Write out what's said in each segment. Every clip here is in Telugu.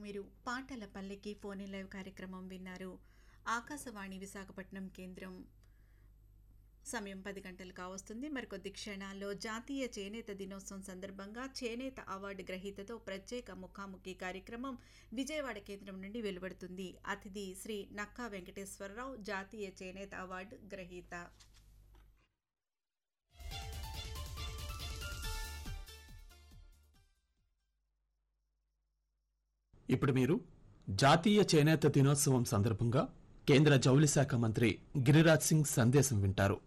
మీరు పాటల పల్లెకి ఫోన్ ఇన్ లైవ్ కార్యక్రమం విన్నారు ఆకాశవాణి విశాఖపట్నం కేంద్రం సమయం పది గంటలు కావస్తుంది మరికొద్ది క్షణాల్లో జాతీయ చేనేత దినోత్సవం సందర్భంగా చేనేత అవార్డు గ్రహీతతో ప్రత్యేక ముఖాముఖి కార్యక్రమం విజయవాడ కేంద్రం నుండి వెలువడుతుంది అతిథి శ్రీ నక్కా వెంకటేశ్వరరావు జాతీయ చేనేత అవార్డు గ్రహీత ఇప్పుడు మీరు జాతీయ చేనేత దినోత్సవం సందర్భంగా కేంద్ర జౌళి శాఖ మంత్రి గిరిరాజ్ సింగ్ సందేశం వింటారు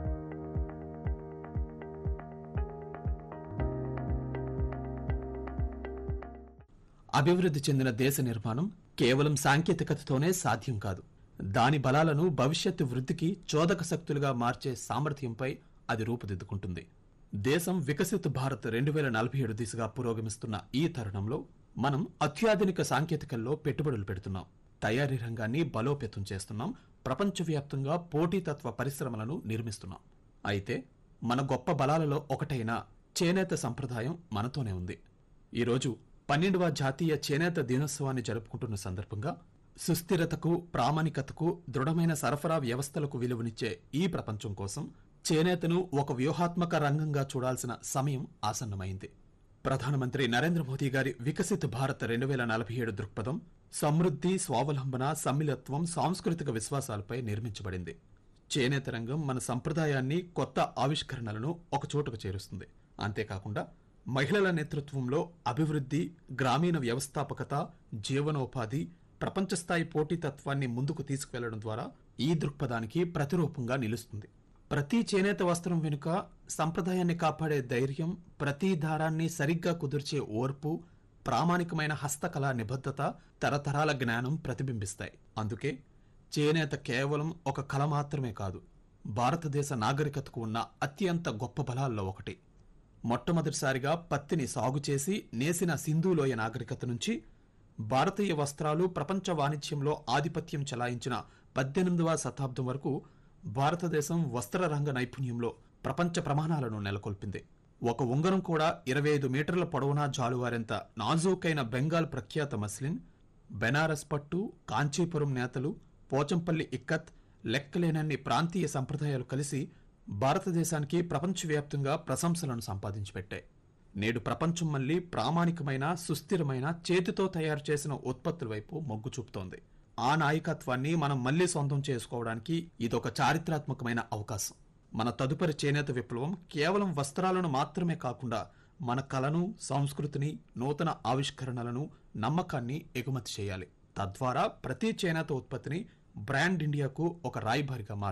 అభివృద్ధి చెందిన దేశ నిర్మాణం కేవలం సాంకేతికతతోనే సాధ్యం కాదు దాని బలాలను భవిష్యత్తు వృద్ధికి చోదక శక్తులుగా మార్చే సామర్థ్యంపై అది రూపుదిద్దుకుంటుంది దేశం వికసిత భారత్ రెండు వేల నలభై ఏడు దిశగా పురోగమిస్తున్న ఈ తరుణంలో మనం అత్యాధునిక సాంకేతికల్లో పెట్టుబడులు పెడుతున్నాం తయారీ రంగాన్ని బలోపేతం చేస్తున్నాం ప్రపంచవ్యాప్తంగా పోటీతత్వ పరిశ్రమలను నిర్మిస్తున్నాం అయితే మన గొప్ప బలాలలో ఒకటైన చేనేత సంప్రదాయం మనతోనే ఉంది ఈరోజు పన్నెండవ జాతీయ చేనేత దినోత్సవాన్ని జరుపుకుంటున్న సందర్భంగా సుస్థిరతకు ప్రామాణికతకు దృఢమైన సరఫరా వ్యవస్థలకు విలువనిచ్చే ఈ ప్రపంచం కోసం చేనేతను ఒక వ్యూహాత్మక రంగంగా చూడాల్సిన సమయం ఆసన్నమైంది ప్రధానమంత్రి నరేంద్ర మోదీ గారి వికసిత భారత్ రెండు వేల నలభై ఏడు దృక్పథం సమృద్ధి స్వావలంబన సమ్మిళత్వం సాంస్కృతిక విశ్వాసాలపై నిర్మించబడింది చేనేత రంగం మన సంప్రదాయాన్ని కొత్త ఆవిష్కరణలను ఒకచోటకు చేరుస్తుంది అంతేకాకుండా మహిళల నేతృత్వంలో అభివృద్ధి గ్రామీణ వ్యవస్థాపకత జీవనోపాధి ప్రపంచస్థాయి పోటీతత్వాన్ని ముందుకు తీసుకువెళ్లడం ద్వారా ఈ దృక్పథానికి ప్రతిరూపంగా నిలుస్తుంది ప్రతి చేనేత వస్త్రం వెనుక సంప్రదాయాన్ని కాపాడే ధైర్యం ప్రతి దారాన్ని సరిగ్గా కుదిర్చే ఓర్పు ప్రామాణికమైన హస్తకళా నిబద్ధత తరతరాల జ్ఞానం ప్రతిబింబిస్తాయి అందుకే చేనేత కేవలం ఒక కళ మాత్రమే కాదు భారతదేశ నాగరికతకు ఉన్న అత్యంత గొప్ప బలాల్లో ఒకటి మొట్టమొదటిసారిగా పత్తిని సాగు చేసి నేసిన సింధులోయ నాగరికత నుంచి భారతీయ వస్త్రాలు ప్రపంచ వాణిజ్యంలో ఆధిపత్యం చెలాయించిన పద్దెనిమిదవ శతాబ్దం వరకు భారతదేశం వస్త్ర రంగ నైపుణ్యంలో ప్రపంచ ప్రమాణాలను నెలకొల్పింది ఒక ఉంగరం కూడా ఇరవై ఐదు మీటర్ల పొడవునా జాలువారెంత నాజూకైన బెంగాల్ ప్రఖ్యాత మస్లిన్ బెనారస్ పట్టు కాంచీపురం నేతలు పోచంపల్లి ఇక్కత్ లెక్కలేనన్ని ప్రాంతీయ సంప్రదాయాలు కలిసి భారతదేశానికి ప్రపంచవ్యాప్తంగా ప్రశంసలను సంపాదించి పెట్టాయి నేడు ప్రపంచం మళ్లీ ప్రామాణికమైన సుస్థిరమైన చేతితో తయారు చేసిన ఉత్పత్తుల వైపు మొగ్గు చూపుతోంది ఆ నాయకత్వాన్ని మనం మళ్లీ సొంతం చేసుకోవడానికి ఇదొక చారిత్రాత్మకమైన అవకాశం మన తదుపరి చేనేత విప్లవం కేవలం వస్త్రాలను మాత్రమే కాకుండా మన కళను సంస్కృతిని నూతన ఆవిష్కరణలను నమ్మకాన్ని ఎగుమతి చేయాలి తద్వారా ప్రతి చేనేత ఉత్పత్తిని బ్రాండ్ ఇండియాకు ఒక రాయబారిగా మార్చాలి